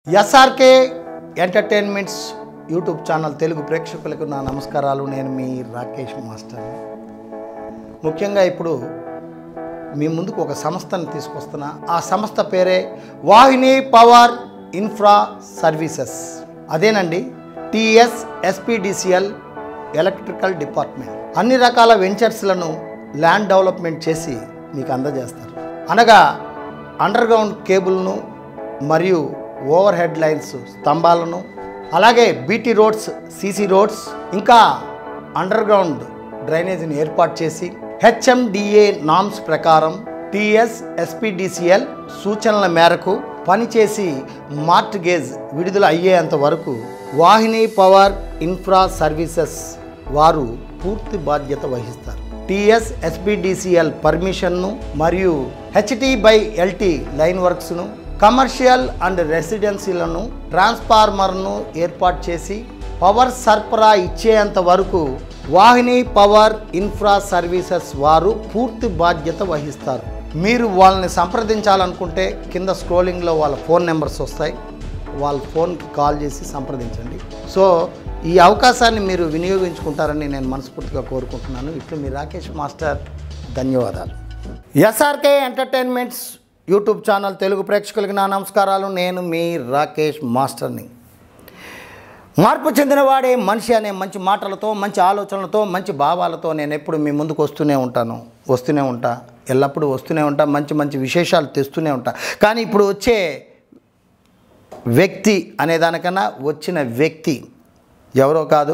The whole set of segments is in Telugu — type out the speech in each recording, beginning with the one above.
SRK entertainments YouTube channel Telugu ప్రేక్షకులకు నా నమస్కారాలు నేను మీ రాకేష్ మాస్టర్ ముఖ్యంగా ఇప్పుడు మీ ముందుకు ఒక సంస్థను తీసుకొస్తున్నా ఆ సంస్థ పేరే వాహిని పవర్ ఇన్ఫ్రా సర్వీసెస్ అదేనండి టిఎస్ ఎస్పీడిసిఎల్ ఎలక్ట్రికల్ డిపార్ట్మెంట్ అన్ని రకాల వెంచర్స్లను ల్యాండ్ డెవలప్మెంట్ చేసి మీకు అందజేస్తారు అనగా అండర్ గ్రౌండ్ కేబుల్ను మరియు ఓవర్ హెడ్ లైన్స్ స్తంభాలను అలాగే బీటీ రోడ్స్ సీసీ రోడ్స్ ఇంకా అండర్ గ్రౌండ్ డ్రైనేజీని ఏర్పాటు చేసి హెచ్ఎండిఏ నామ్స్ ప్రకారం టిఎస్ ఎస్పీడిసిఎల్ సూచనల మేరకు పనిచేసి మార్ట్ గేజ్ విడుదల అయ్యేంత వరకు వాహిని పవర్ ఇన్ఫ్రా సర్వీసెస్ వారు పూర్తి బాధ్యత వహిస్తారు టిఎస్ ఎస్బిడిసిఎల్ పర్మిషన్ను మరియు హెచ్టి బై ఎల్టీ లైన్ వర్క్స్ను కమర్షియల్ అండ్ రెసిడెన్సీలను ట్రాన్స్ఫార్మర్ను ఏర్పాటు చేసి పవర్ సరఫరా ఇచ్చేంత వరకు వాహిని పవర్ ఇన్ఫ్రా సర్వీసెస్ వారు పూర్తి బాధ్యత వహిస్తారు మీరు వాళ్ళని సంప్రదించాలనుకుంటే కింద స్క్రోలింగ్లో వాళ్ళ ఫోన్ నెంబర్స్ వస్తాయి వాళ్ళ ఫోన్కి కాల్ చేసి సంప్రదించండి సో ఈ అవకాశాన్ని మీరు వినియోగించుకుంటారని నేను మనస్ఫూర్తిగా కోరుకుంటున్నాను ఇట్లు మీ రాకేష్ మాస్టర్ ధన్యవాదాలు SRK entertainments YouTube channel Telugu ప్రేక్షకులకి నా నమస్కారాలు నేను మీ రాకేష్ మాస్టర్ని మార్పు చెందినవాడే మనిషి అనే మంచి మాటలతో మంచి ఆలోచనలతో మంచి భావాలతో నేను ఎప్పుడు మీ ముందుకు వస్తూనే ఉంటాను వస్తూనే ఉంటా ఎల్లప్పుడూ వస్తూనే ఉంటా మంచి మంచి విశేషాలు తెస్తూనే ఉంటా కానీ ఇప్పుడు వచ్చే వ్యక్తి అనే దానికన్నా వచ్చిన వ్యక్తి ఎవరో కాదు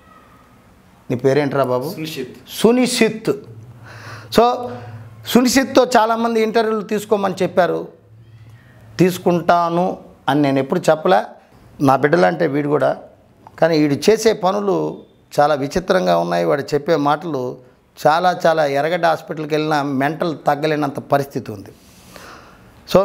నీ పేరేంట్రా బాబు సునిశ్చిత్ సునిశ్చిత్ సో సునిశ్చిత్తో చాలామంది ఇంటర్వ్యూలు తీసుకోమని చెప్పారు తీసుకుంటాను అని నేను ఎప్పుడు చెప్పలే నా బిడ్డలంటే వీడు కూడా కానీ వీడు చేసే పనులు చాలా విచిత్రంగా ఉన్నాయి వాడు చెప్పే మాటలు చాలా చాలా ఎరగడ్డ హాస్పిటల్కి వెళ్ళినా మెంటల్ తగ్గలేనంత పరిస్థితి ఉంది సో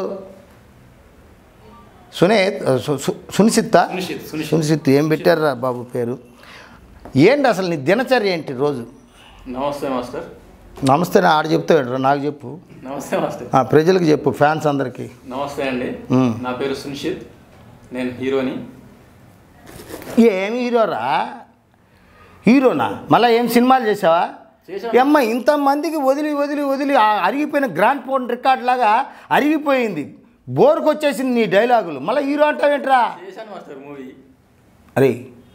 సునీత్ సు- సు- సునిశ్చిత్తా సునిశ్చిత్ సునిశ్చిత్ సునిశ్చిత్ ఏం పెట్టారా బాబు పేరు ఏంటి అసలు నీ దినచర్య ఏంటి రోజు నమస్తే మాస్టర్ నమస్తే నా ఆడ చెప్తాడు నాకు చెప్పు నమస్తే మాస్టర్ ఆ, ప్రజలకు చెప్పు ఫ్యాన్స్ అందరికీ నమస్తే అండి మ్మ్. నా పేరు సునిశ్చిత్ నేను హీరోని ఏం హీరోరా హీరోనా మళ్ళీ ఏం సినిమాలు చేసావా చేశాను. ఏమ్మ ఇంతమందికి వదిలి వదిలి వదిలి ఆ అరిగిపోయిన గ్రాండ్ ఫోన్ రికార్డ్ లాగా అరిగిపోయింది బోర్కి వచ్చేసింది నీ డైలాగులు మళ్ళీ హీరో అంటావేంట్రా చేశాను మాస్టర్ మూవీ అరే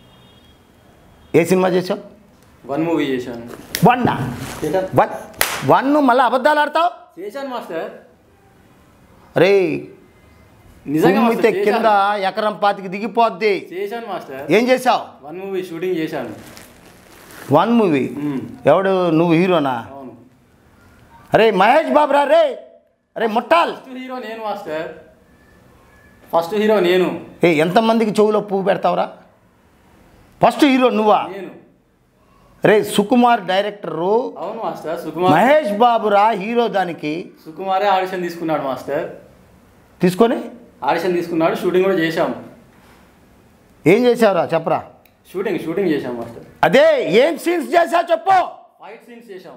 ఏ సినిమా చేసావు వన్ మూవీ చేశాను వన్ వన్ వన్ మళ్ళీ అబద్ధాలు ఆడతావు చేశాను మాస్టర్ అరే నిజంగా ఉమ్మితే మాస్టర్ కింద చేశాను. ఎకరం పాతికి దిగిపోద్ది చేశాను మాస్టర్ ఏం చేసావు వన్ మూవీ షూటింగ్ చేశాను వన్ మూవీ మ్మ్. ఎవడు నువ్వు హీరోనా అవును అరే మహేష్ బాబురా రే అరే ముట్టాల్ ఫస్ట్ హీరో నేను మాస్టర్ ఫస్ట్ హీరో నేను ఏ ఎంతమందికి చెవులో పువ్వు పెడతావురా ఫస్ట్ హీరో నువ్వా నేను రే సుకుమార్ డైరెక్టరు అవును మాస్టర్ సుకుమార్ మహేష్ బాబురా హీరో దానికి సుకుమారే ఆడిషన్ తీసుకున్నాడు మాస్టర్ తీసుకొని ఆడిషన్ తీసుకున్నాడు షూటింగ్ కూడా చేశాం ఏం చేసావురా చెప్పరా షూటింగ్ షూటింగ్ చేశాం మాస్టర్ అదే ఏం సీన్స్ చేసావు చెప్పు ఫైట్ సీన్స్ చేశాం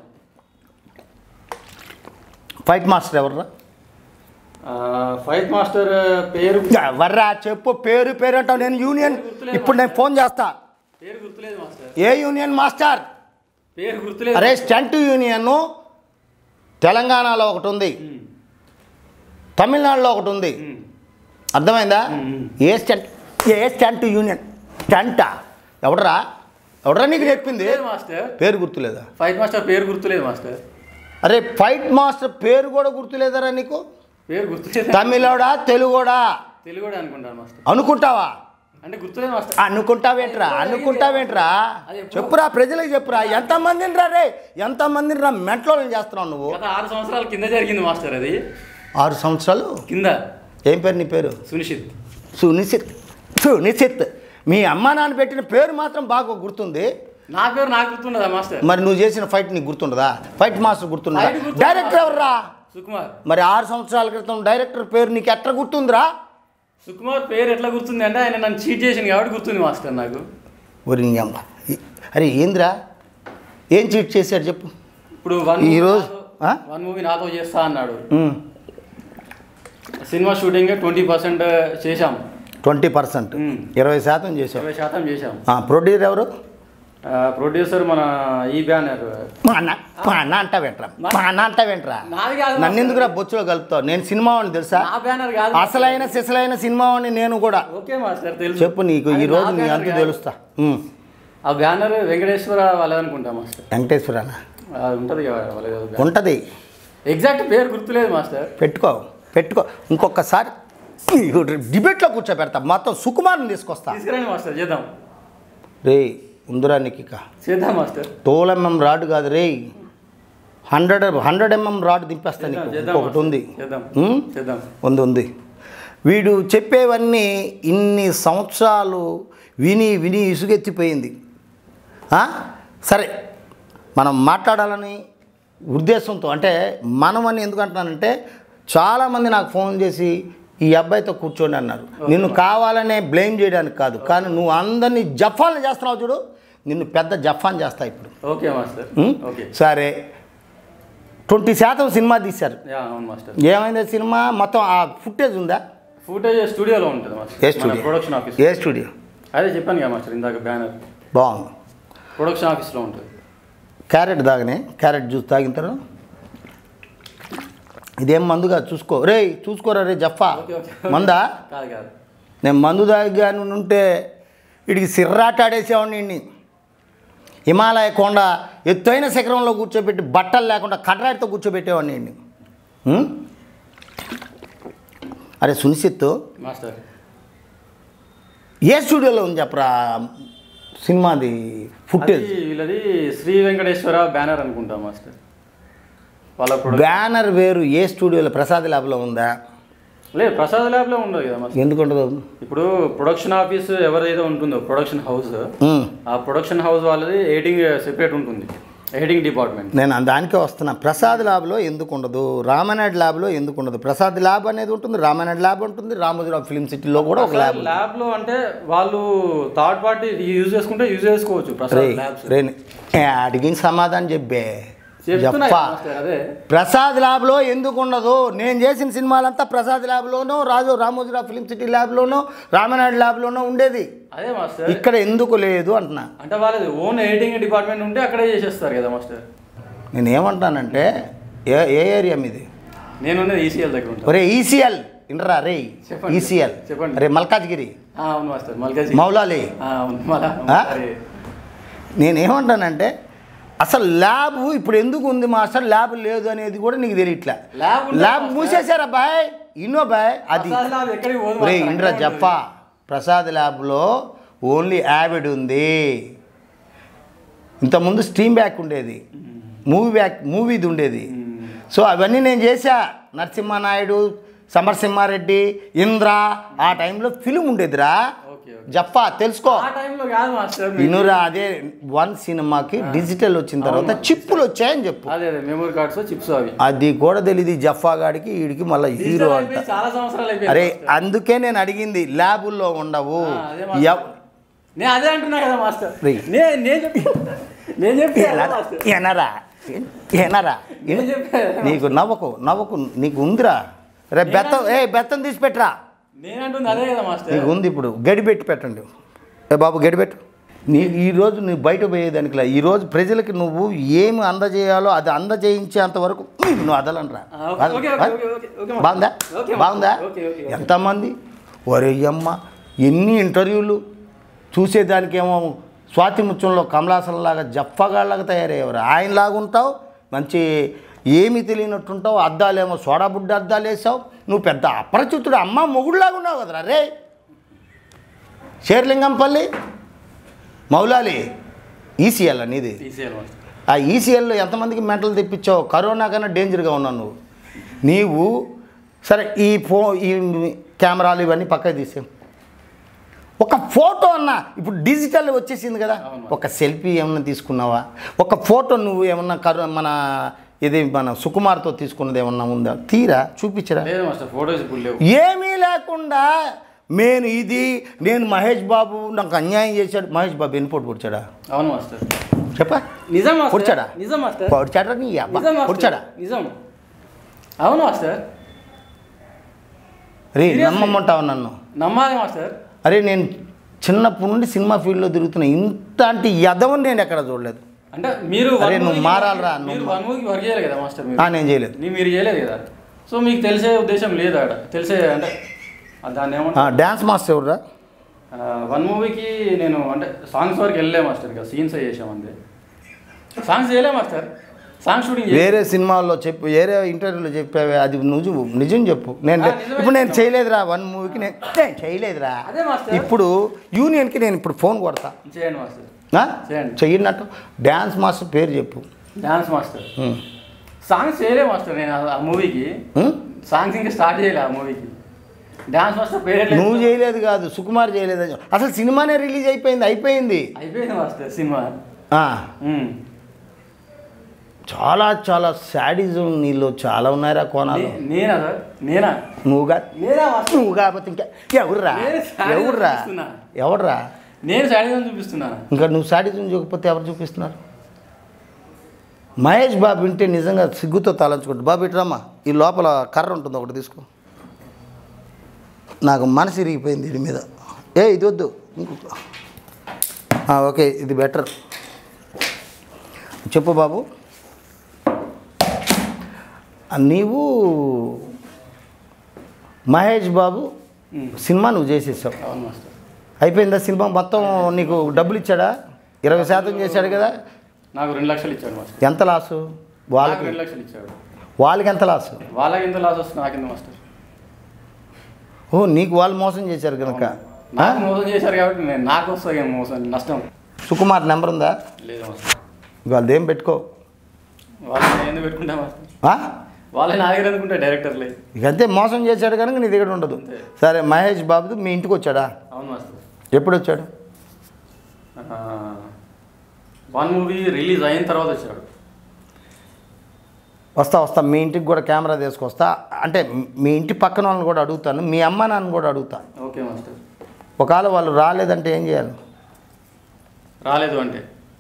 ఫైట్ మాస్టర్ ఎవర్రా ఆ, ఫైట్ మాస్టర్ పేరు ఎవర్రా చెప్పు పేరు పేరు అంటావు నేను యూనియన్ ఇప్పుడు నేను ఫోన్ చేస్తా పేరు గుర్తులేదు మాస్టర్ ఏ యూనియన్ మాస్టర్ పేరు గుర్తులేదు అరే స్టంట్ యూనియన్ తెలంగాణలో ఒకటి ఉంది ఉమ్, తమిళనాడులో ఒకటి ఉంది ఉమ్. అర్థమైందా మ్మ్. ఏ స్టంట్ ఏ స్టంట్ యూనియన్ స్టంటా ఎవడరా ఎవడరా నీకు చెప్పింది లేదు మాస్టర్ పేరు గుర్తులేదా ఫైట్ మాస్టర్ పేరు గుర్తులేదు మాస్టర్ అరే ఫైట్ మాస్టర్ పేరు కూడా గుర్తులేదరా నీకు పేరు గుర్తులేదు తమిళోడా తెలుగోడా తెలుగు కూడా అనుకుంటాను మాస్టర్ అనుకుంటావా అంటే గుర్తులేదు మాస్టర్ అనుకుంటావేంట్రా అనుకుంటావేంట్రా అది ఎప్పుడు- చెప్పురా ప్రజలకు చెప్పురా ఎంతమందిని రా రే ఎంతమందిని రా మెంట్లో చేస్తున్నావు నువ్వు గత ఆరు సంవత్సరాల కింద జరిగింది మాస్టర్ అది ఆరు సంవత్సరాలు కింద ఏం పేరు నీ పేరు సునిశ్చిత్ సునిశ్చిత్ సునిశ్చిత్ మీ అమ్మా నాన్న పెట్టిన పేరు మాత్రం బాగా గుర్తుంది నా పేరు నాకు గుర్తుండదా మాస్టర్ మరి నువ్వు చేసిన ఫైట్ నీకు గుర్తుండదా ఫైట్ మాస్టర్ గుర్తుండదా ఫైట్ గుర్తుండదా? డైరెక్టర్ ఎవర్రా సుకుమార్ మరి ఆరు సంవత్సరాల క్రితం డైరెక్టర్ పేరు నీకు ఎట్లా గుర్తుందిరా సుకుమార్ పేరు ఎట్లా గుర్తుంది అంటే ఆయన నన్ను చీట్ చేసింది కాబట్టి గుర్తుంది మాస్టర్ నాకు ఒరి నీ అమ్మ ఈ- అరే ఏందిరా ఏం చీట్ చేశాడు చెప్పు ఇప్పుడు వన్ ఈ రోజు ఆ? వన్ మూవీ నాతో చేస్తా అన్నాడు ఉమ్. సినిమా షూటింగ్ ట్వంటీ పర్సెంట్ చేశాం ట్వంటీ పర్సెంట్ మ్మ్. ఇరవై శాతం చేసావు ఇరవై శాతం చేశాం ఆ, ప్రొడ్యూసర్ ఎవరు ఆ, ప్రొడ్యూసర్ మన ఈ బ్యానర్ మా అన్న మా అన్న అంటావేంట్రా మా అన్న అంటావేంట్రా నాది కాదు నన్ను ఎందుకురా బొచ్చులో కలుపుతావు నేను సినిమా వాడిని తెలుసా నా బ్యానర్ కాదు అసలైన సిసలైన సినిమా వాడిని నేను కూడా ఓకే మాస్టర్ తెలుసు చెప్పు నీకు ఈ అది రోజు నా నీ బ్యానర్ అంత కాదు. తెలుస్తా ఉమ్. ఆ బ్యానర్ వెంకటేశ్వర వాళ్ళదనుకుంటా మాస్టర్ వెంకటేశ్వరన్న అది ఉంటుంది కదా వాళ్ళది ఉంటుంది ఎగ్జాక్ట్ పేరు గుర్తులేదు మాస్టర్ పెట్టుకో పెట్టుకో ఇంకొకసారి డిబేట్లో కూర్చోబెడతా మొత్తం సుకుమార్ని తీసుకొస్తా తీసుకురండి మాస్టర్ చేద్దాం రే ఉందిరా నీకు ఇక చేద్దాం మాస్టర్ టోల్ ఎంఎం రాడ్ కాదు రే హండ్రెడ్ హండ్రెడ్ ఎంఎం రాడ్ దింపేస్తా నీకు చేద్దాం, చేద్దాం ఇంకొకటి ఉంది చేద్దాం ఉమ్? చేద్దాం ఉంది ఉంది వీడు చెప్పేవన్నీ ఇన్ని సంవత్సరాలు విని విని ఇసుగెత్తిపోయింది ఆ? సరే మనం మాట్లాడాలని ఉద్దేశంతో అంటే మనం అని ఎందుకు అంటున్నానంటే చాలామంది నాకు ఫోన్ చేసి ఈ అబ్బాయితో కూర్చోండి అన్నారు నిన్ను కావాలనే బ్లేమ్ చేయడానికి కాదు కానీ నువ్వు అందరినీ జఫాలను చేస్తున్నావు చూడు నిన్ను పెద్ద జఫాన్ చేస్తా ఇప్పుడు ఓకే మాస్టర్ ఉమ్? ఓకే సరే ట్వంటీ శాతం సినిమా తీశారు యా అవును మాస్టర్ ఏమైంది సినిమా మొత్తం ఆ ఫుటేజ్ ఉందా ఫుటేజ్ స్టూడియోలో ఉంటుంది ఏ మాస్టర్ స్టూడియో ప్రొడక్షన్ ఆఫీస్ ఏ స్టూడియో అదే చెప్పాను కదా మాస్టర్ ఇందాక బ్యానర్ బాగుంది ప్రొడక్షన్ ఆఫీస్లో ఉంటుంది క్యారెట్ తాగనే క్యారెట్ జ్యూస్ తాగిన తర్వాత ఇదేం మందుగా చూసుకో రే చూసుకోరా రే జఫా ఓకే, ఓకే. మందా కాదు కాదు నేను మందు తాగాను ఉంటే వీడికి సిర్రాట ఆడేసేవాడిని వీడిని. హిమాలయ కొండ ఎత్తైన శిఖరంలో కూర్చోబెట్టి బట్టలు లేకుండా కట్రాటితో కూర్చోబెట్టేవాడిని వీడిని. ఉం? అరే సునిశిత్తు మాస్టర్ ఏ స్టూడియోలో ఉంది చెప్పరా సినిమాది ఫుటేజ్ అది వీళ్ళది శ్రీ వెంకటేశ్వర బ్యానర్ అనుకుంటా మాస్టర్ వాళ్ళ ప్రొడక్ట్ బ్యానర్ వేరు ఏ స్టూడియోలో ప్రసాద్ ల్యాబ్లో ఉందా లేదు ప్రసాద్ ల్యాబ్లో ఉండదు కదా మాస్టర్ ఎందుకు ఉండదు ఇప్పుడు ప్రొడక్షన్ ఆఫీస్ ఎవరైతే ఉంటుందో ప్రొడక్షన్ హౌస్ ఉమ్, ఆ ప్రొడక్షన్ హౌస్ వాళ్ళది ఎడిటింగ్ సెపరేట్ ఉంటుంది ఎడిటింగ్ డిపార్ట్మెంట్ నేను దానికే వస్తున్నా ప్రసాద్ ల్యాబ్లో ఎందుకు ఉండదు రామనాయుడు ల్యాబ్లో ఎందుకు ఉండదు ప్రసాద్ ల్యాబ్ అనేది ఉంటుంది రామనాయుడు ల్యాబ్ ఉంటుంది రామోజీరావు ఫిల్మ్ సిటీలో కూడా ఒక ల్యాబ్ ఉంది. ల్యాబ్ లో అంటే వాళ్ళు థర్డ్ పార్టీ యూజ్ చేసుకుంటే యూజ్ చేసుకోవచ్చు రే ప్రసాద్ ల్యాబ్స్ రే ఏ, అడిగిన సమాధానం చెప్పే చెప్తున్నా చెప్పా కదా మాస్టర్, అదే ప్రసాద్ ల్యాబ్లో ఎందుకు ఉండదు నేను చేసిన సినిమాలంతా ప్రసాద్ ల్యాబ్లోనో రాజు రామోజీరావు ఫిల్మ్ సిటీ ల్యాబ్లోనో రామనాయుడు ల్యాబ్లోనో ఉండేది అదే మాస్టర్ ఇక్కడ ఎందుకు లేదు అంటున్నా అంటే వాళ్ళది ఓన్ ఎడిటింగ్ డిపార్ట్మెంట్ ఉంటే అక్కడే చేసేస్తారు కదా మాస్టర్ నేను ఏమంటానంటే ఏ ఏ ఏరియా మీది నేను ఈసీఎల్ దగ్గర ఉంటాను ఒరే ఈసీఎల్ ఇంటరా రే చెప్పండి. ఈసీఎల్ చెప్పండి. రే మల్కాజ్గిరి ఆ, అవును మాస్టర్ మల్కాజీ మౌలాలి ఆ, అవును మళ్ళా ఆ? అరే, నేనేమంటానంటే అసలు ల్యాబ్ ఇప్పుడు ఎందుకు ఉంది మాస్టర్ ల్యాబ్ లేదు అనేది కూడా నీకు తెలియట్లే ల్యాబ్ ఉంది ల్యాబ్ మాస్టర్. మూసేశారా బాయ్ ఇన్నో బాయ్ అది ప్రసాద్ ల్యాబ్ ఎక్కడికి పోదు రే మాస్టర్, ఇంద్ర అక్కడే జప్పా ప్రసాద్ ల్యాబ్లో ఓన్లీ యావిడ్ ఉంది ఇంతకుముందు స్ట్రీమ్ బ్యాక్ ఉండేది మూవీ బ్యాక్ మూవీది ఉండేది సో అవన్నీ నేను చేశా నరసింహానాయుడు సమరసింహారెడ్డి ఇంద్ర ఆ టైంలో ఫిలిం ఉండేదిరా ఓకే ఓకే జఫా తెలుసుకో ఆ టైంలో కాదు మాస్టర్ మీరు- వినురా అదే వన్ సినిమాకి డిజిటల్ వచ్చిన తర్వాత చిప్పులు వచ్చాయని చెప్పు అదే అదే మెమరీ కార్డ్స్ చిప్స్ అవి అది కూడా తెలియదు జఫా గాడికి వీడికి మళ్ళీ హీరో డిజిటల్ అంట అయిపోయి చాలా సంవత్సరాలు అయిపోయింది అరే మాస్టర్. అందుకే నేను అడిగింది ల్యాబుల్లో ఉండవు ఆ, అదే మాస్టర్. ఎవ్- నేను అదే అంటున్నా కదా మాస్టర్ రేయ్. నేను నేను చెప్పి నేను చెప్పి ఎలా- ఎనరా ఎనరా నేను చెప్పా నీకు నవ్వకు నవ్వకు నీకు ఉందిరా రే బెత్తం ఏ బెత్తం తీసి పెట్టరా నేను అంటుంది అదే కదా మాస్టర్ నీకు ఉంది ఇప్పుడు గడి పెట్టి పెట్టండి ఏ బాబు గడి పెట్టు నీ ఈరోజు నువ్వు బయట పోయేదానికి లే. ఈరోజు ప్రజలకి నువ్వు ఏమి అందజేయాలో అది అందజేయించేంత వరకు నువ్వు అదలనరా ఆ, okay, okay, okay, okay, okay, okay, బాగుందా ఓకే, బాగుందా ఓకే, ఓకే, ఓకే. ఎంతమంది ఒరేయమ్మ ఎన్ని ఇంటర్వ్యూలు చూసేదానికేమో స్వాతి ముత్యంలో కమలాసంలాగా జప్పగాళ్ళగా తయారయ్యేవారు ఆయనలాగా ఉంటావు మంచి ఏమీ తెలియనట్టుంటావు అద్దాలేమో సోడా బుడ్డ అద్దాలు వేసావు నువ్వు పెద్ద అపరిచితుడు అమ్మ మొగుడులాగా ఉన్నావు కదరా రే షేర్లింగంపల్లి మౌలాలి ఈసీఎల్ అనేది తీసేయాలి మాస్టర్ ఆ ఈసీఎల్లో ఎంతమందికి మెంటల్ తెప్పించావు కరోనా కన్నా డేంజర్గా ఉన్నావు నువ్వు నీవు సరే ఈ ఫో ఈ కెమెరాలు ఇవన్నీ పక్కకి తీసాం ఒక ఫోటో అన్న ఇప్పుడు డిజిటల్ వచ్చేసింది కదా అవును. ఒక సెల్ఫీ ఏమన్నా తీసుకున్నావా ఒక ఫోటో నువ్వు ఏమన్నా కరో మన ఇది మన సుకుమార్తో తీసుకున్నది ఏమన్నా ఉందా తీరా చూపించరా లేదు మాస్టర్ ఫోటోస్ ఇప్పుడు లేవు ఏమీ లేకుండా నేను ఇది నేను మహేష్ బాబు నాకు అన్యాయం చేశాడు మహేష్ బాబు ఎన్నిపోటు పొడిచాడా అవును మాస్టర్ చెప్పా నిజం మాస్టర్ పొడిచాడా? నిజం మాస్టర్ పొడిచాడా నీ అబ్బా నిజం మాస్టర్ పొడిచాడా నిజం అవును మాస్టర్ రే Seriously? నమ్మమంటావు నన్ను నమ్మాలి మాస్టర్ అరే నేను చిన్నప్పటి నుండి సినిమా ఫీల్డ్లో తిరుగుతున్నా ఇంతటి యదవని నేను ఎక్కడ చూడలేదు అంటే మీరు అరే, one నువ్వు movie కి మారాలిరా, వర్క్- మీరు నువ్వు. వన్ మూవీకి వర్క్ చేయాలి కదా మాస్టర్ మీరు ఆ, నేను చేయలేదు నీ మీరు చేయలేదు కదా సో మీకు తెలిసే ఉద్దేశం లేదు ఆడ తెలిసే అంటే ఆ దాన్ని ఏమంటారు డ్యాన్స్ మాస్టర్ ఎవరురా వన్ మూవీకి నేను అంటే సాంగ్స్ వరకు వెళ్ళలే మాస్టర్ ఇంకా సీన్స్ చేసాం అంతే సాంగ్స్ చేయలే మాస్టర్ సాంగ్ షూటింగ్ వేరే సినిమాల్లో చెప్పు వేరే ఇంటర్వ్యూలో చెప్పావే అది నువ్వు చెప్పు, నిజం చెప్పు నేను ఆ, నిజమే ఇప్పుడు నేను చెప్తాను. చేయలేదురా వన్ మూవీకి నేను నేను చేయలేదురా అదే మాస్టర్ ఇప్పుడు యూనియన్కి నేను ఇప్పుడు ఫోన్ కొడతా చేయండి మాస్టర్ ఆ? చేయండి. చెయ్యనట్టు డ్యాన్స్ మాస్టర్ పేరు చెప్పు డాన్స్ మాస్టర్ ఉం. సాంగ్స్ చేయలే మాస్టర్ నేను ఆ- ఆ మూవీకి ఉం? సాంగ్స్ ఇంకా స్టార్ట్ చేయలే ఆ మూవీకి డాన్స్ మాస్టర్ పేరు నువ్వు చేయలేదు కాదు సుకుమార్ చేయలేదు అని చెప్పు. అసలు సినిమానే రిలీజ్ అయిపోయింది అయిపోయింది అయిపోయింది మాస్టర్ సినిమా ఆ, ఉమ్. చాలా చాలా శాడిజం నీలో చాలా ఉన్నాయిరా కోణాలు నే- నేనా సార్ నేనా నువ్వుగా నేనా మాస్టర్ నువ్వు కాకపోతే ఇంకా ఎవర్రా నేను శాడిజం ఎవర్రా చూపిస్తున్నా. ఎవర్రా నేను శాడిజం చూపిస్తున్నాను ఇంకా నువ్వు శాడిజం చూకపోతే ఎవరు చూపిస్తున్నారు మహేష్ బాబు వింటే నిజంగా సిగ్గుతో తలంచుకుంటు బాబు ఇట్రమ్మా ఈ లోపల కర్ర ఉంటుంది ఒకటి తీసుకో నాకు మనసు ఇరిగిపోయింది దీని మీద ఏ ఇది వద్దు ఇంకొక ఆ, ఓకే ఇది బెటర్ చెప్పు బాబు ఆ, నీవు మహేష్ బాబు ఉమ్. సినిమా నువ్వు చేసేసావు అవును మాస్టర్ అయిపోయిందా సినిమా మొత్తం నీకు డబ్బులు ఇచ్చాడా ఇరవై శాతం చేశాడు కదా నాకు రెండు లక్షలు ఇచ్చాడు మాస్టర్ ఎంత లాసు నాకు వాళ్ళకి రెండు లక్షలు ఇచ్చాడు వాళ్ళకి ఎంత లాసు వాళ్ళకి ఎంత లాస్ వస్తుంది నాకెంత మాస్టర్ ఓ నీకు వాళ్ళు మోసం చేశారు కనుక ఆ? నాకు మోసం చేశారు కాబట్టి నేను నాకు వస్తుంది ఏం మోసం నష్టం సుకుమార్ నెంబర్ ఉందా లేదు మాస్టర్ వాళ్ళదేం పెట్టుకో వాళ్ళని నేను ఎందుకు పెట్టుకుంటా మాస్టర్ ఆ? వాళ్ళని నా దగ్గర ఎందుకుంటా డైరెక్టర్లే ఇక అంతే మోసం చేశాడు కనుక నీ దగ్గర ఉండదు అంతే. సరే మహేష్ బాబు మీ ఇంటికి వచ్చాడా అవును మాస్టర్ ఎప్పుడు వచ్చాడు వన్ మూవీ రిలీజ్ అయిన తర్వాత వచ్చాడు వస్తా వస్తా మీ ఇంటికి కూడా కెమెరా తీసుకొస్తా అంటే మీ ఇంటి పక్కన వాళ్ళని కూడా అడుగుతాను మీ అమ్మ నాన్న కూడా అడుగుతా ఓకే మాస్టర్ ఒకవేళ వాళ్ళు రాలేదంటే ఏం చేయాలి రాలేదు అంటే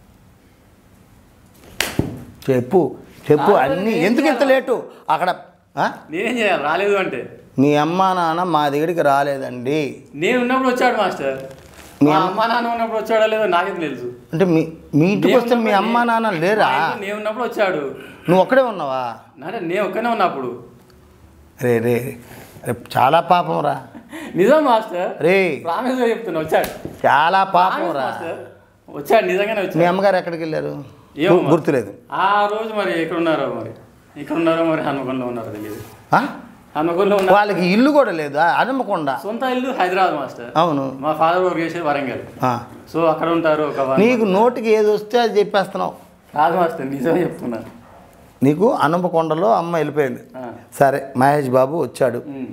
చెప్పు చెప్పు రాలేదు, అన్నీ ఏం ఎందుకు ఇంత చేయాలి? లేటు అక్కడ ఆ? నేనేం చేయాలి రాలేదు అంటే మీ అమ్మ నాన్న మా దగ్గరికి రాలేదండి నేను ఉన్నప్పుడు వచ్చాడు మాస్టర్ మీ మా అమ్మ- అమ్మ నాన్న ఉన్నప్పుడు వచ్చాడో లేదో నాకేం తెలుసు అంటే మీ మీ ఇంటికి నేను వస్తే మీ ఉన్నప్పుడు అమ్మ నాన్న లేరా మా ఇంట్లో నేను ఉన్నప్పుడు వచ్చాడు నువ్వు ఒక్కడే ఉన్నావా అంటే నేను ఒక్కనే ఉన్నప్పుడు రే రే రే చాలా పాపం రా నిజం మాస్టర్ రే ప్రామిస్ గా చెప్తున్నా వచ్చాడు చాలా పాపం ప్రామిస్ రా మాస్టర్ వచ్చాడు నిజంగానే మీ వచ్చాడు అమ్మగారు ఎక్కడికి వెళ్ళారు ఏమో గు- గుర్తులేదు ఆ రోజు మరి ఎక్కడ ఉన్నారో మరి ఇక్కడ ఉన్నారో మరి హనుమకొండలో ఉన్నారో తెలియదు ఆ? హనుమకొండలో ఉన్నారు వాళ్ళకి ఇల్లు కూడా లేదు హనుమకొండ సొంత ఇల్లు హైదరాబాద్ మాస్టర్ అవును మా ఫాదర్ వర్క్ చేసేది వరంగల్ ఆ. సో అక్కడ ఉంటారు ఒక వన్ నీకు నోటికి ఏది వస్తే అది చెప్పేస్తున్నావు కాదు మాస్టర్ నిజమే చెప్తున్నాను నీకు హనుమకొండలో అమ్మ వెళ్ళిపోయింది ఆ. సరే మహేష్ బాబు వచ్చాడు ఉమ్.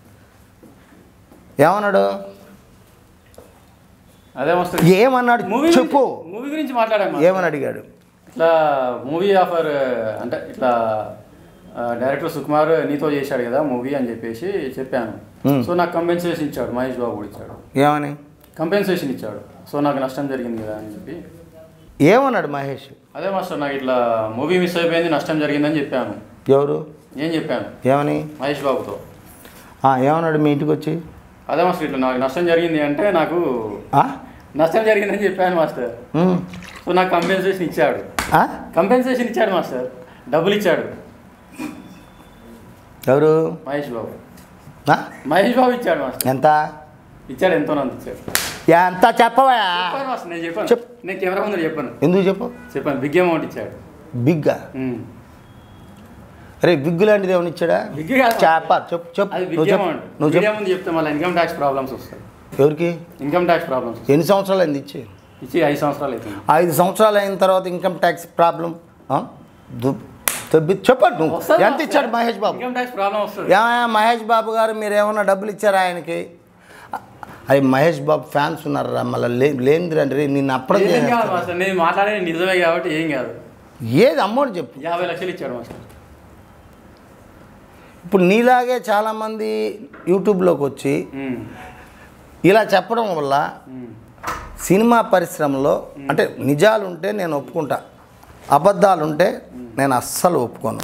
ఏమన్నాడు అదే మాస్టర్ ఏమన్నాడు మూవీ చెప్పు మూవీ గురించి మాట్లాడాము ఏమని అడిగాడు ఇట్లా మూవీ ఆఫర్ అంటే ఇట్లా ఆ, డైరెక్టర్ సుకుమార్ నీతో చేశాడు కదా మూవీ అని చెప్పేసి చెప్పాను Hmm. సో నాకు కంపెన్సేషన్ ఇచ్చాడు మహేష్ బాబు కూడా ఇచ్చాడు ఏమని కంపెన్సేషన్ ఇచ్చాడు సో నాకు నష్టం జరిగింది కదా అని చెప్పి ఏమన్నాడు మహేష్ అదే మాస్టర్ నాకు ఇట్లా మూవీ మిస్ అయిపోయింది నష్టం జరిగిందని చెప్పాను ఎవరు నేను చెప్పాను ఏమని మహేష్ బాబుతో ఆ, ఏమన్నాడు మీ ఇంటికి వచ్చి అదే మాస్టర్ ఇట్లా నాకు నష్టం జరిగింది అంటే నాకు ఆ? నష్టం జరిగిందని చెప్పాను మాస్టర్ ఉమ్. సో నాకు కంపెన్సేషన్ ఇచ్చాడు ఆ? కంపెన్సేషన్ ఇచ్చాడు మాస్టర్ డబ్బులు ఇచ్చాడు ఎవరు మహేష్ బాబు ఆ? మహేష్ బాబు ఇచ్చాడు మాస్టర్ ఎంత ఇచ్చాడు ఎంతో అంత ఇచ్చాడు ఎంత చెప్పవా చెప్పాను మాస్టర్ నేను చెప్పాను చెప్పు. నేను కెమెరా ముందు చెప్పాను ఎందుకు చెప్పు చెప్పాను బిగ్ అమౌంట్ ఇచ్చాడు బిగ్గా ఉమ్. అరే బిగ్గు లాంటిది ఏమైనా ఇచ్చాడా బిగ్ కాదు చెప్ప చెప్పు చెప్పు అది నువ్వు బిగ్ చెప్పు అమౌంట్ నువ్వు మీడియా చెప్పు ముందు చెప్తే మళ్ళీ ఇన్కమ్ ట్యాక్స్ ప్రాబ్లమ్స్ వస్తాయి ఎవరికి ఇన్కమ్ ట్యాక్స్ ప్రాబ్లమ్స్ ఎన్ని సంవత్సరాలు అయింది ఇచ్చి ఇచ్చి ఐదు సంవత్సరాలు అవుతుంది ఐదు సంవత్సరాలు అయిన తర్వాత ఇన్కమ్ ట్యాక్స్ ప్రాబ్లం చెప్పండి నువ్వు వస్తుంది ఎంత ఇచ్చాడు Mahesh Babu income tax problem వస్తుంది ఏమయ్యా మహేష్ బాబు గారు మీరు ఏమన్నా డబ్బులు ఇచ్చారా ఆయనకి అవి మహేష్ బాబు ఫ్యాన్స్ ఉన్నారా మళ్ళీ లే లేనిది రండి నిన్ను అప్పుడే ఏం కాదు చేసేస్తారు. మాస్టర్ నేను మాట్లాడేది నిజమే కాబట్టి ఏం కాదు ఏది అమ్మోడు చెప్పు యాభై లక్షలు ఇచ్చాడు మాస్టర్ ఇప్పుడు నీలాగే చాలామంది యూట్యూబ్లోకి వచ్చి ఉమ్. ఇలా చెప్పడం వల్ల ఉమ్. సినిమా పరిశ్రమలో అంటే నిజాలు ఉంటే నేను ఒప్పుకుంటా అబద్ధాలు ఉంటే నేను అస్సలు ఒప్పుకోను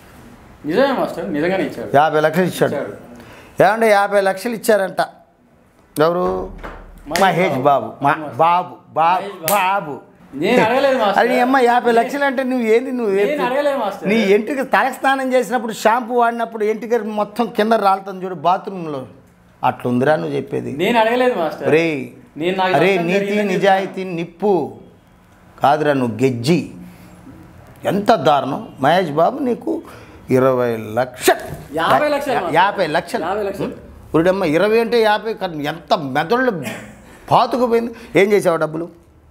నిజమే మాస్టర్ నిజంగానే ఇచ్చాడు యాభై లక్షలు ఇచ్చాడు ఇచ్చాడు ఏమంటే యాభై లక్షలు ఇచ్చారంట ఎవరు మహేష్ మహేష్ బాబు మా బాబు బాబు మహేష్ బాబు. బాబు నేను అడగలేదు మాస్టర్. అది అమ్మ యాభై లక్షలు అంటే నువ్వు ఏంది నువ్వు నేను ఏంది? అడగలేదు మాస్టర్. నీ ఎంటికి తలస్నానం చేసినప్పుడు షాంపూ వాడినప్పుడు ఎంటికి మొత్తం కింద రాలుతుంది చూడు బాత్రూంలో అట్లుందిరా నువ్వు చెప్పేది నేను అడగలేదు మాస్టర్ రే నేను నాకు అరే నష్టం నీతి జరిగిందని నిజాయితీ నిప్పు కాదురా నువ్వు గెజ్జి ఎంత దారుణం మహేష్ బాబు నీకు ఇరవై లక్షలు యాభై లక్షలు మాస్టర్. యాభై లక్షలు యాభై లక్షలు. ఉరిడమ్మ ఇరవై అంటే యాభై కాదు, ఎంత మెదళ్ళు పాతుకుపోయింది ఏం చేసావు డబ్బులు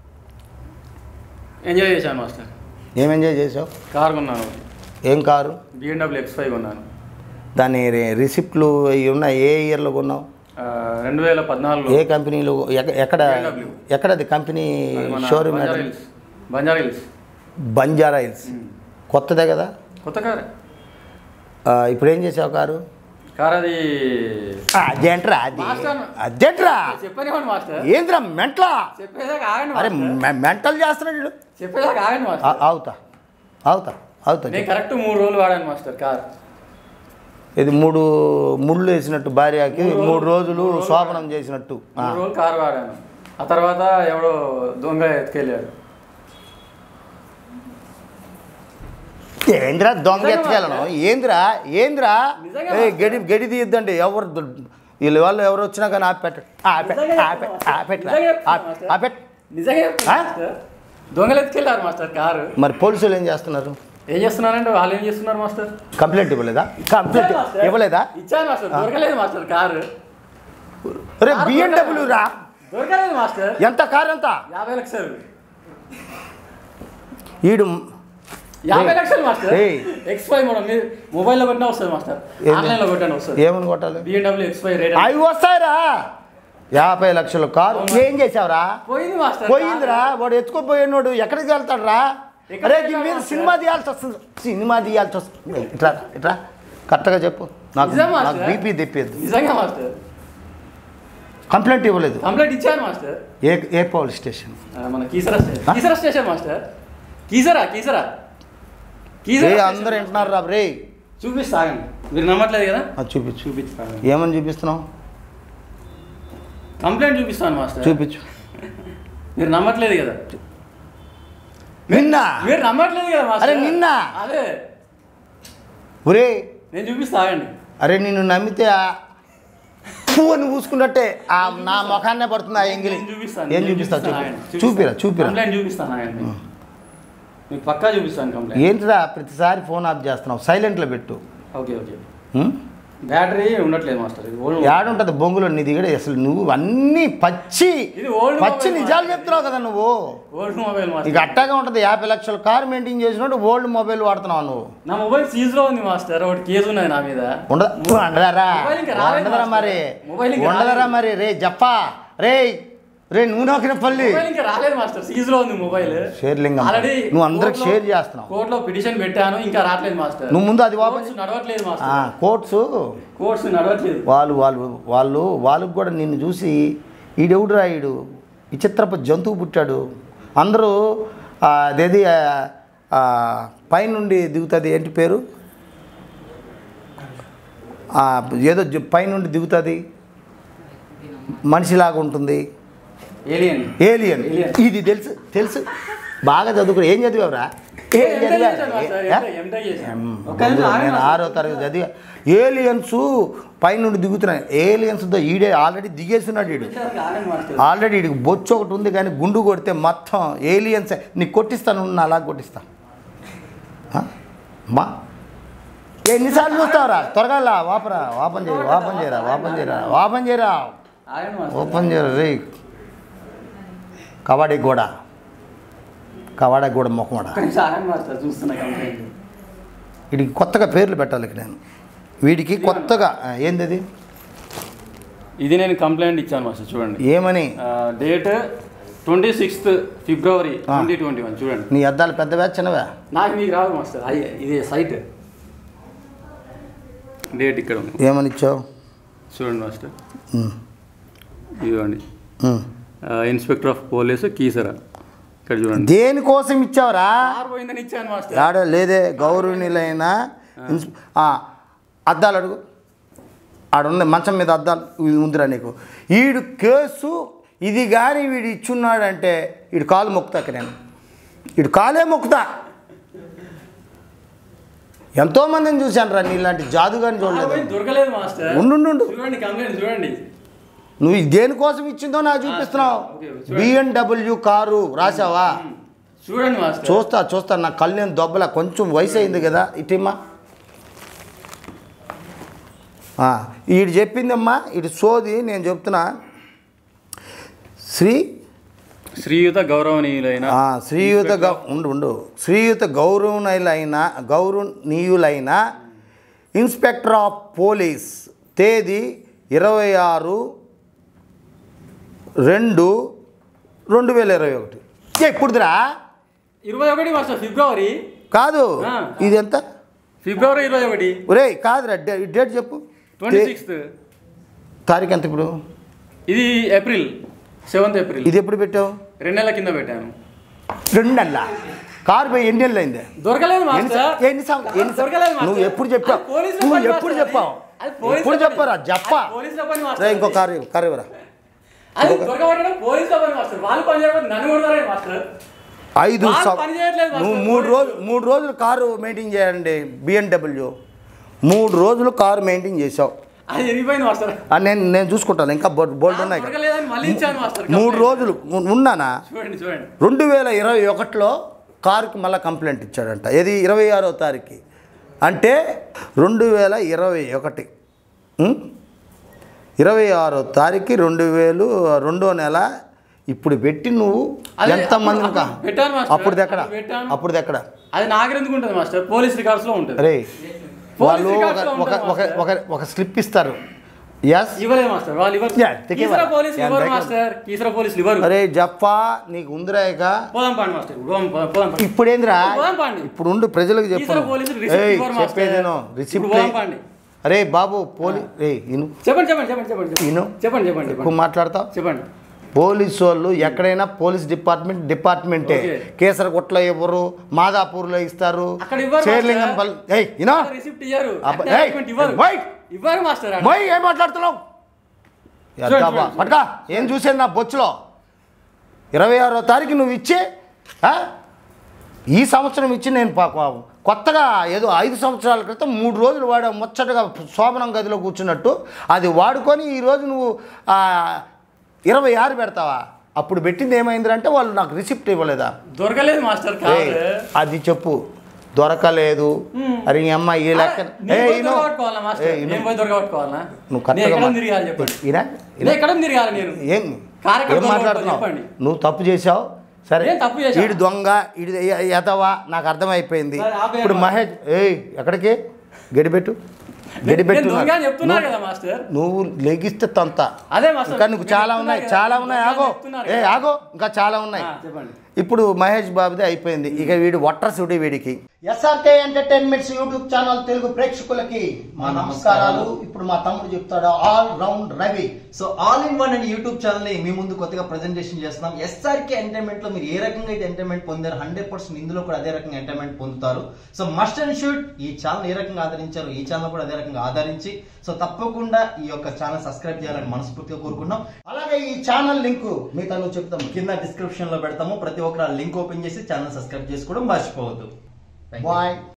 ఎంజాయ్ చేశాను మాస్టర్ ఏం ఎంజాయ్ చేసావు కార్ కొన్నాను ఏం కారు బిఎండబ్ల్యూ ఎక్స్ ఫైవ్ కొన్నాను దాని రి- రిసిప్ట్లు ఇవి ఉన్నాయి ఏ ఇయర్లో కొన్నావు ఆ, రెండు వేల పద్నాలుగులో ఏ కంపెనీలో ఎక్క- ఎక్కడ BMW. ఎక్కడది కంపెనీ అది మన షోరూమ్ బంజారా ఎక్కడ? Hills Banjara hills Banjara hills కొత్తదే కదా కొత్త కార్ ఆ, ఇప్పుడు ఏం చేసావు కారు కార్ అది అదేంట్రా అది మాస్టర్. అదేంట్రా చెప్పనివ్వండి మాస్టర్ ఏంద్రా మెంట్లా చెప్పేదాకా ఆగండి అరే మాస్టర్. మె- మెంటల్ చేస్తున్నాడు వీడు. చెప్పేదాకా ఆగండి ఆ, మాస్టర్ అవుతా అవుతా అవుతా నేను కరెక్ట్ మూడు రోజులు వాడాను మాస్టర్ కార్ ఇది మూడు ముళ్ళు వేసినట్టు భార్యకి మూడు మూడు రోజులు- రోజులు మూడు రోజులు శోభనం చేసినట్టు ఆ. మూడు రోజులు కార్ వాడాను ఆ తర్వాత ఎవడో దొంగ ఎత్తుకెళ్ళాడు ఏంద్రా దొంగ నిజంగా ఎత్తుకెళ్ళను ఏంద్రా ఏంద్రా నిజంగా ఏ గడి గడి తీయద్దండి ఎవరు ద- వీళ్ళ వాళ్ళు ఎవరు వచ్చినా కానీ ఆపెట్ట నిజంగా చెప్తున్నా ఆపెట్ట మాస్టర్. నిజంగా చెప్తున్నా మాస్టర్. ఆపెట్ నిజంగా చెప్తున్నా ఆ? మాస్టర్. దొంగలు ఎత్తుకెళ్ళారు మాస్టర్ కారు మరి పోలీసులు ఏం చేస్తున్నారు ఏం చేస్తున్నారంటే వాళ్ళు ఏం చేస్తున్నారు మాస్టర్ కంప్లైంట్ ఇవ్వలేదా కంప్లైంట్ ఇచ్చాను మాస్టర్. ఇవ్వలేదా ఇచ్చాను మాస్టర్ దొరకలేదు మాస్టర్ కారు రే బిఎండబ్ల్యూ రా దొరకలేదు మాస్టర్ ఎంత కారు ఎంత యాభై లక్షలు ఈడు యాభై ఏయ్. లక్షలు మాస్టర్ ఏయ్. ఎక్స్ ఫైవ్ మోడల్ మీరు మొబైల్లో కొట్టినా వస్తుంది మాస్టర్ ఏంది? ఆన్లైన్లో కొట్టాను వస్తుంది ఏమని కొట్టాలి బిఎండబ్ల్యూ ఎక్స్ ఫైవ్ రేట్ అవి వస్తాయిరా యాభై లక్షల కారు అవునా? ఏం చేసావురా పోయింది మాస్టర్ పోయిందిరా వాడు ఎత్తుకోపోయినోడు ఎక్కడికి వెళ్తాడు రా ఎక్కడికి అరే దీని మీద వెళ్తాడు సినిమా తీయాల్సి వస్తుంది సినిమా తీయాల్సి వస్తుంది ఇట్లా ఇట్లా కరెక్ట్గా చెప్పు నాకు నిజం నాకు మాస్టర్? బీపీ తెప్పేది నిజంగా మాస్టర్ కంప్లైంట్ ఇవ్వలేదు కంప్లైంట్ ఇచ్చాను మాస్టర్ ఏ ఏ పోలీస్ స్టేషన్ ఆ, మన కీసరా స్టేషన్ ఆ? కీసరా స్టేషన్ మాస్టర్ కీసరా కీసరా ఏ కీసరా స్టేషన్. అందరు వింటున్నారు రా రే చూపిస్తా ఆగండి మీరు నమ్మట్లేదు కదా అది చూపించు చూపిస్తాను ఏమని చూపిస్తున్నావు కంప్లైంట్ చూపిస్తాను మాస్టర్ చూపించు మీరు నమ్మట్లేదు కదా నిన్న మీరు నమ్మట్లేదు కదా మాస్టర్ అరే నిన్న? అదే ఒరే నేను చూపిస్తా ఆగండి అరే నిన్ను నమ్మితే ఆ పువ్వుని పూసుకున్నట్టే ఆ నా ముఖాన్నే పడుతుంది ఆ ఎంగిలి నేను చూపిస్తాను ఏం నేను చూపిస్తావు చూపిస్తాను, చూపి ఆగండి. చూపిరా చూపిరా కంప్లైంట్ చూపిస్తాను ఆగండి మీకు పక్కా చూపిస్తాను కంప్లైంట్ ఏంటిరా ప్రతిసారి ఫోన్ ఆఫ్ చేస్తున్నావు సైలెంట్లో పెట్టు ఓకే ఓకే ఉం? బ్యాటరీ ఉండట్లేదు మాస్టర్ ఇది ఓల్డ్ యాడుంటది బొంగులో నీ దిగడే అసలు నువ్వు అన్నీ పచ్చి ఇది ఓల్డ్ పచ్చి మొబైల్ నిజాలు మాస్టర్. చెప్తున్నావు కదా నువ్వు ఓల్డ్ మొబైల్ ఇక మాస్టర్ అట్టాగా ఉంటుంది యాభై లక్షల కార్ మెయింటైన్ చేసినట్టు ఓల్డ్ మొబైల్ వాడుతున్నావు నువ్వు నా మొబైల్ సీజ్ లో ఉంది మాస్టర్ ఒకటి కేసు ఉన్నది నా మీద ఉండదా ఉండదరా మొబైల్ ఇంకా రాలేదు ఉండదరా మాస్టర్. మరి మొబైల్ ఇంకా ఉండదరా రాలేదు. మరి రే జప్పా రే రే నువ్వు నోకిన పల్లి మొబైల్ ఇంకా రాలేదు మాస్టర్ సీజ్ లో ఉంది మొబైల్ షేర్లింగం ఆల్రెడీ నువ్వు అందరికి షేర్ చేస్తున్నావు కోర్టులో పిటిషన్ పెట్టాను ఇంకా రావట్లేదు మాస్టర్ నువ్వు ముందు అది ఓపెన్ కోర్ట్స్ నడవట్లేదు ఆ, మాస్టర్ కోర్ట్స్ కోర్ట్స్ నడవట్లేదు వాళ్ళు వాళ్ళు వాళ్ళు వాళ్ళకు కూడా నిన్ను చూసి ఈడెవుడురా ఈడు విచిత్రపు జంతువు పుట్టాడు అందరూ ఆ, అదేది ఆ, ఆ, పైనుండి దిగుతుంది ఏంటి పేరు ఆ, ఏదో జ- పైనుండి దిగుతుంది మనిషిలాగా ఉంటుంది ఏలియన్ ఏలియన్ Alien. ఇది తెలుసు తెలుసు బాగా చదువుకుని ఏం చదివావురా ఏం చదివా నేను ఆరో తరగతి చదివా ఏలియన్స్ పైనుండి దిగుతున్నాయి ఏలియన్స్తో ఈడే ఆల్రెడీ దిగేస్తున్నాడు వీడు ఆల్రెడీ వీడికి బొచ్చు ఒకటి ఉంది కానీ గుండు కొడితే మొత్తం ఏలియన్స్ నీకు కొట్టిస్తాను నా అలా కొట్టిస్తా ఆ? మా ఎన్నిసార్లు చూస్తావురా త్వరగా లా, వాపరా వాపన్ చేయరా వాపన్ చేయరా వాపన్ చేయరా వాపన్ చేయరా ఓపెన్ చేయరా రే కబడ్డీ గోడ కబడ్డీ గోడ మొక్కమడ మాస్టర్ చూస్తున్నా కంప్లైంట్ వీడికి కొత్తగా పేర్లు పెట్టాలి ఇక నేను వీడికి కొత్తగా ఆ, ఏంది అది ఇది నేను కంప్లైంట్ ఇచ్చాను మాస్టర్ చూడండి ఏమని date twenty sixth February twenty twenty one చూడండి నీ అద్దాలు పెద్దవా చిన్నవా నాకు మీకు రాదు మాస్టర్ అయ్యే ఇది సైట్ డేట్ ఇక్కడ ఉంది ఏమని ఇచ్చావు చూడండి మాస్టర్ ఉమ్, ఇదిగోండి ఉమ్. ఇన్స్పెక్టర్ ఆఫ్ పోలీస్ కీసరా ఇక్కడ చూడండి దేనికోసం ఇచ్చావురా కార్ పోయిందని ఇచ్చాను మాస్టర్ ఆడ లేదే గౌరవనీయులైన ఇన్స్- ఆ, అద్దాలు అడుగు ఆడున్న మంచం మీద అద్దాలు ఇది ఉందిరా నీకు ఈడు కేసు ఇది కానీ వీడు ఇచ్చున్నాడంటే వీడు కాలు మొక్కుతాక నేను వీడు కాలే మొక్కుతా ఎంతోమందిని చూశాను రా నీలాంటి జాదుగాని చూడలేదు పోయి దొరకలేదు మాస్టర్ ఉండు, ఉండు, ఉండు. చూడండి కంప్లైంట్ చూడండి నువ్వు ఇది దేనికోసం ఇచ్చిందో నాకు చూపిస్తున్నావు ఓకే, చూడండి. బిఎన్డబ్ల్యూ కారు రాసావా చూడండి మాస్టర్ చూస్తా చూస్తా నా కళ్ళు నేను దొబ్బల కొంచెం వయసు అయింది కదా ఇటీమా ఈడు చెప్పిందమ్మా ఇటు సోది నేను చెప్తున్నా శ్రీ శ్రీయుత గౌరవనీయులైన ఆ, శ్రీయుత గౌ ఉండు ఉండు శ్రీయుత గౌరవనీయులైన గౌరవనీయులైన ఇన్స్పెక్టర్ ఆఫ్ పోలీస్ తేదీ ఇరవై ఆరు రెండు రెండు వేల ఇరవై ఒకటి ఎప్పుడుదిరా ఇరవై ఒకటి మాస్టర్ ఫిబ్రవరి కాదు ఆ. ఇది ఎంత ఫిబ్రవరి ఇరవై ఒకటి ఒరేయ్ కాదురా డే- డేట్ చెప్పు ట్వంటీ తే- సిక్స్త్ తారీఖు ఎంత ఇప్పుడు ఇది ఏప్రిల్ సెవెంత్ ఏప్రిల్ ఇది ఎప్పుడు పెట్టావు రెండు నెలల కింద పెట్టాను రెండు నెలల కారు పోయి ఎన్ని నెలలు అయింది దొరకలేదు ఎన్ని మాస్టర్ సం- ఎన్ని సం- ఎన్ని సం- దొరకలేదు మాస్టర్. నువ్వు ఎప్పుడు చెప్పావు అది పోలీసుల నువ్వు పని ఎప్పుడు మాస్టర్ చెప్పావు అది పోలీసుల ఎప్పుడు పని. చెప్పారా చెప్పా అది పోలీసుల పని రే మాస్టర్ ఇంకో కారు ఇవ్వు, కారు ఇవ్వరా అది దొరకబట్టడం పోలీసుల పని మాస్టర్ వాళ్ళు పని చేయకపోతే నన్ను కొడతారే మాస్టర్ ఐదు వాళ్ళు సం- పని చేయట్లేదు మాస్టర్. నువ్వు మూడు రోజులు మూడు రోజులు కారు మెయింటైన్ చేయండి బిఎన్డబ్ల్యూ మూడు రోజులు కారు మెయింటైన్ చేసావు అది ఎరిగిపోయింది మాస్టర్ ఆ, నేను నేను చూసుకుంటాను ఇంకా బోల్డ్ బోల్డ్ ఉన్నాయి కదా. దొరకలేదని మళ్ళీ ఇచ్చాను మాస్టర్ మూడు రోజులు ఉ- ఉన్నానా చూడండి చూడండి రెండు వేల ఇరవై ఒకటిలో కారుకి మళ్ళీ కంప్లైంట్ ఇచ్చాడంట ఇది ఇరవై ఆరో తారీఖు అంటే రెండు వేల ఇరవై ఒకటి ఉం? ఇరవై ఆరో తారీఖు రెండు వేలు రెండో నెల ఇప్పుడు పెట్టి నువ్వు అదే, ఎంతమంది అప్పుడు- అప్పుడు పెట్టాను మాస్టర్. అప్పుడు ఎక్కడ అప్పుడు పెట్టాను. అప్పుడు ఎక్కడ అది నాకెందుకు ఉంటుంది మాస్టర్ పోలీస్ రికార్డ్స్ లో ఉంటుంది రే పోలీస్ వాళ్ళు ఒక రికార్డ్స్లో ఒక ఉంటుంది ఒక మాస్టర్. ఒక ఒక స్లిప్ ఇస్తారు ఎస్ ఇవ్వలేదు మాస్టర్ వాళ్ళు ఇవ్వరు యా, తిక్కే కీసరా వాళ్ళు. పోలీసులు యా, ఇవ్వరు దగ్గర. మాస్టర్ కీసరా పోలీసులు ఇవ్వరు అరే జప్పా నీకు ఉందిరాయిక పోదాం పాండి మాస్టర్ పోదాం పోదాం పోదాం పాండి. ఇప్పుడేందిరా పోదాం పాండి ఇప్పుడు ఉండు ప్రజలకు చెప్పు ఈసారి పోలీసులు రిసిప్ట్ ఇవ్వరు మాస్టర్. చెప్పేదేనో ఇప్పుడు రిసిప్ట్ పోదాం పాండి. అరే బాబు పోలీ రే ఇను చెప్పండి చెప్పండి చెప్పండి చెప్పండి చెప్పండి ఇను చెప్పండి చెప్పండి ఎక్కువ చెప్పండి మాట్లాడతావు చెప్పండి పోలీసు వాళ్ళు ఎక్కడైనా పోలీస్ డిపార్ట్మెంట్ డిపార్ట్మెంటే ఓకే. కేసరగుట్లో ఇవ్వరు మాదాపూర్లో ఇస్తారు అక్కడ ఇవ్వరు శేర్లింగం మాస్టర్. పల్ ఏయ్ ఇనో రిసిప్ట్ ఇయ్యరు అబ్బా, ఏయ్, అటాచ్మెంట్ ఇవ్వరు వైట్. ఇవ్వరు మాస్టర్ ఆడ. పోయి ఏం మాట్లాడుతున్నావు చూడండి, ఎద్దాబా, చూడండి. పట్టుకా ఏం చూసేది నా బొచ్చులో ఇరవై ఆరో తారీఖు నువ్వు ఇచ్చి ఆ? ఈ సంవత్సరం ఇచ్చి నేను పా- పా- కొత్తగా ఏదో ఐదు సంవత్సరాల క్రితం మూడు రోజులు వాడు ముచ్చటగా శోభనం గదిలో కూర్చున్నట్టు అది వాడుకొని ఈరోజు నువ్వు ఆ, ఇరవై ఆరు పెడతావా అప్పుడు పెట్టింది ఏమైందంటే వాళ్ళు నాకు రిసిప్ట్ ఇవ్వలేదా దొరకలేదు మాస్టర్ ఏయ్, కాదు అది చెప్పు దొరకలేదు అరే ఈ అమ్మ ఈ లెక్క నేను ఏయ్, పోయి ఇను. దొరకబట్టుకోవాలా మాస్టర్ ఏయ్, ఇను. నేను పోయి దొరకబట్టుకోవాలా నువ్వు నేను కరెక్ట్గా ఎక్కడ మా- తిరగాలి చెప్పండి ఈయన? నేను ఎక్కడ తిరగాలి నేను ఏం కారెక్కడ ఏం దొంగ మాట్లాడుతున్నావు చెప్పండి. నువ్వు తప్పు చేసావు సరే ఏం తప్పు చేశా? ఈడు దొంగ ఈడు ఎ- ఎతవా నాకు అర్థమైపోయింది సరే, ఆపేయండి ఇప్పుడు మహేష్ ఏయ్ ఎక్కడికి గడిపెట్టు నేను గడిపెట్టు దొంగ అని చెప్తున్నారు నువ్వు- కదా మాస్టర్ నువ్వు లెగిస్తే తంత అదే మాస్టర్ ఇంకా నీకు చాలా చెప్తున్నారు ఉన్నాయి కదా, చాలా దొంగ ఉన్నాయి అని ఆగో చెప్తున్నారు ఏ కదా. ఆగో ఇంకా చాలా ఉన్నాయి ఆ, చెప్పండి ఇప్పుడు మహేష్ బాబుది అయిపోయింది ఇక వీడు వట్రసుడి వీడికి SRK entertainments YouTube channel Telugu ప్రేక్షకులకి మా నమస్కారాలు ఇప్పుడు మా తమ్ముడు చెప్తాడు all round Ravi so all in one అనే యూట్యూబ్ ఛానల్ ని మీ ముందు కొత్తగా ప్రెజెంటేషన్ చేస్తున్నాం ఎస్ఆర్కే ఎంటర్టైన్మెంట్ లో మీరు ఏ రకంగా అయితే ఎంటర్టైన్మెంట్ పొందారు హండ్రెడ్ పర్సెంట్ ఇందులో కూడా అదే రకంగా ఎంటర్టైన్మెంట్ పొందుతారు సో మస్ట్ అండ్ షూట్ ఈ ఛానల్ ఏ రకంగా ఆదరించారు ఈ ఛానల్ కూడా అదే రకంగా ఆదరించి సో తప్పకుండా ఈ యొక్క ఛానల్ సబ్స్క్రైబ్ చేయాలని మనస్ఫూర్తిగా కోరుకున్నాం అలాగే ఈ ఛానల్ లింక్ మీతో నువ్వు చెప్తాము కింద డిస్క్రిప్షన్ లో పెడతాము ప్రతి ఒక్కరు లింక్ ఓపెన్ చేసి ఛానల్ సబ్స్క్రైబ్ చేసుకోవడం మర్చిపోవద్దు Thank you. బాయ్